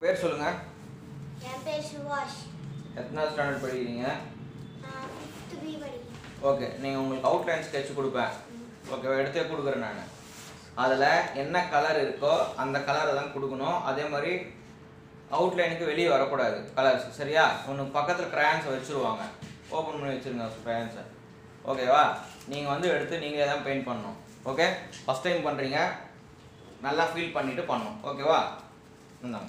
பேர் சொல்லுங்க என் பேர் சுபாஷ் எத்தனாவது ஸ்டாண்டர்ட் படிக்கிறீங்க நான் ஃபிஃப்த் பி படிக்கிறேன் ஓகே நீங்கள் உங்களுக்கு அவுட்லைன் ஸ்கெட்ச் கொடுப்பேன் ஓகே எடுத்தே கொடுக்குறேன் நான் அதில் என்ன கலர் இருக்கோ அந்த கலரை தான் கொடுக்கணும் அதே மாதிரி அவுட்லைனுக்கு வெளியே வரக்கூடாது கலர்ஸ் சரியா உனக்கு பக்கத்தில் க்ரையான்ஸ் வச்சுருவாங்க ஓப்பன் பண்ணி வச்சுருங்க க்ரையான்ஸை ஓகேவா நீங்கள் வந்து எடுத்து நீங்களே தான் பெயிண்ட் பண்ணணும் ஓகே ஃபஸ்ட் டைம் பண்ணுறீங்க நல்லா ஃபீல் பண்ணிவிட்டு பண்ணணும் ஓகேவா இந்தாங்க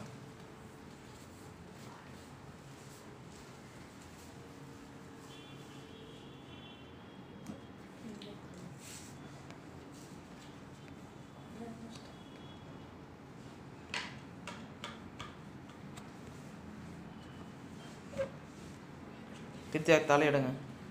திருத்தி தலையிடுங்க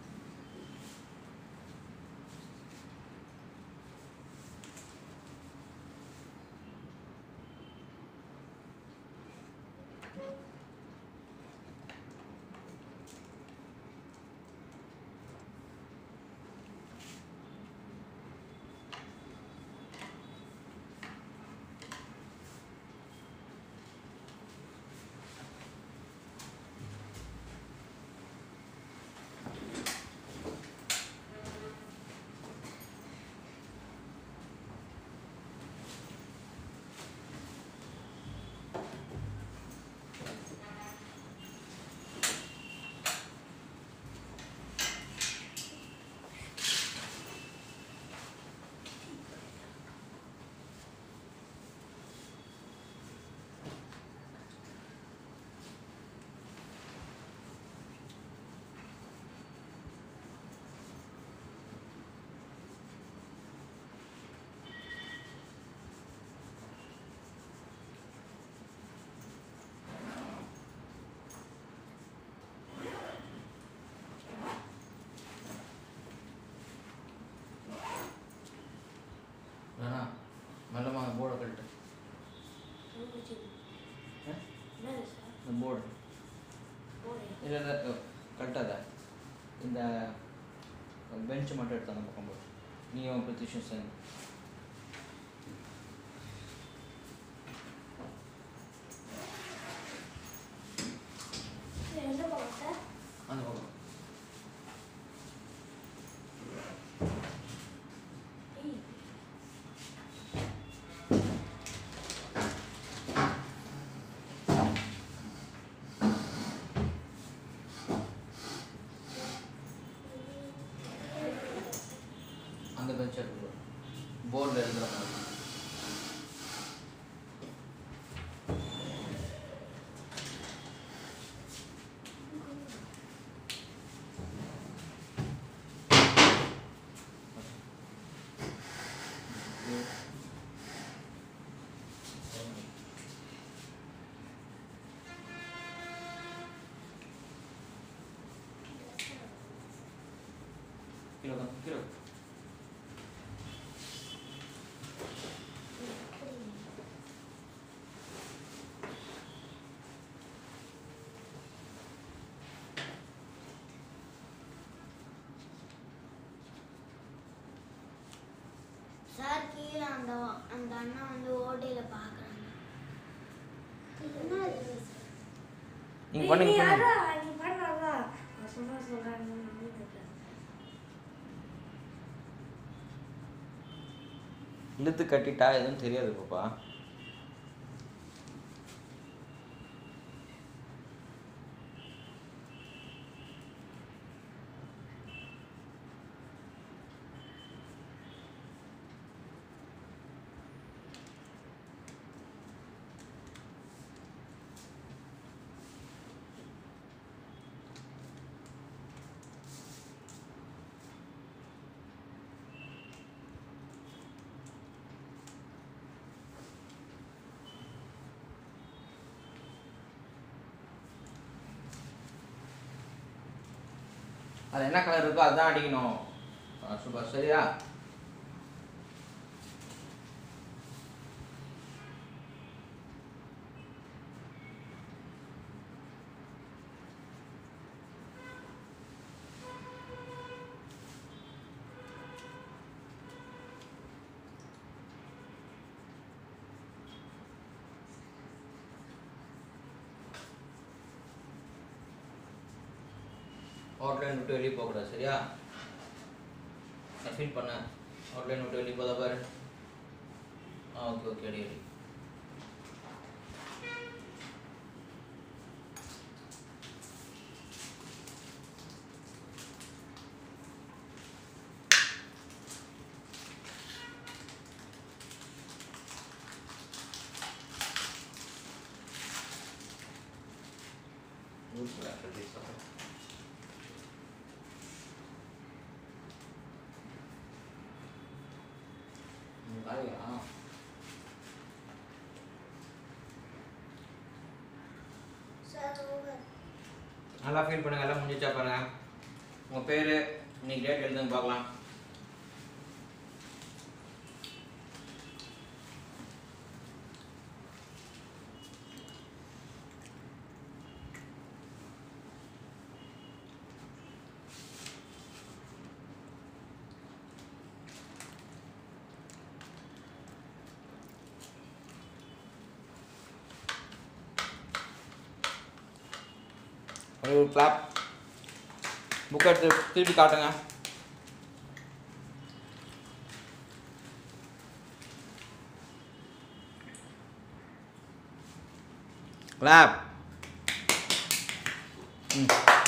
வேணா மெல்லமா போர்டை கழட்டு இந்த போர்டு இல்லை இல்லை கட்டாத இந்த பெஞ்சு மட்டும் எடுத்து அந்த பக்கம் போடு நீயும் பிரதிஷும் சேர்ந்து எந்த பக்கம் சார் அந்த பக்கம் அந்த பெஞ்ச் எடுத்து போர்டில் எழுதுற மாதிரி கீழே உட்காந்து, கீழே உட்காந்து. சார் கீழே அந்த அந்த அண்ணா வந்து ஓட்டையில் பார்க்குறாங்க என்ன இது? நீங்க பண்ணுங்க பண்ணுங்க நீ பண்ணாதா நான் சும்மா சொல்கிறாங்க இழுத்து கட்டிட்டா எதுவும் தெரியாது பாப்பா அது என்ன கலர் இருக்கோ அதுதான் அடிக்கணும் சூப்பர் சரியா அவுட்லைன் விட்டு வெளியே போகக்கூடாது சரியா ஃபீல் பண்ண அவுட்லைன் விட்டு வெளியே போதா பாரு ஆ ஓகே ஓகே அடி அடி Good after this. வேலையா சார் ஓவர் நல்லா ஃபீல் பண்ணுங்க எல்லாம் முடிஞ்சா பாருங்க உங்கள் பேர் இன்னைக்கு டேட் எழுதுங்க பார்க்கலாம் ஒரு கிளாப் புக் எடுத்து திருப்பி காட்டுங்க கிளாப் ம்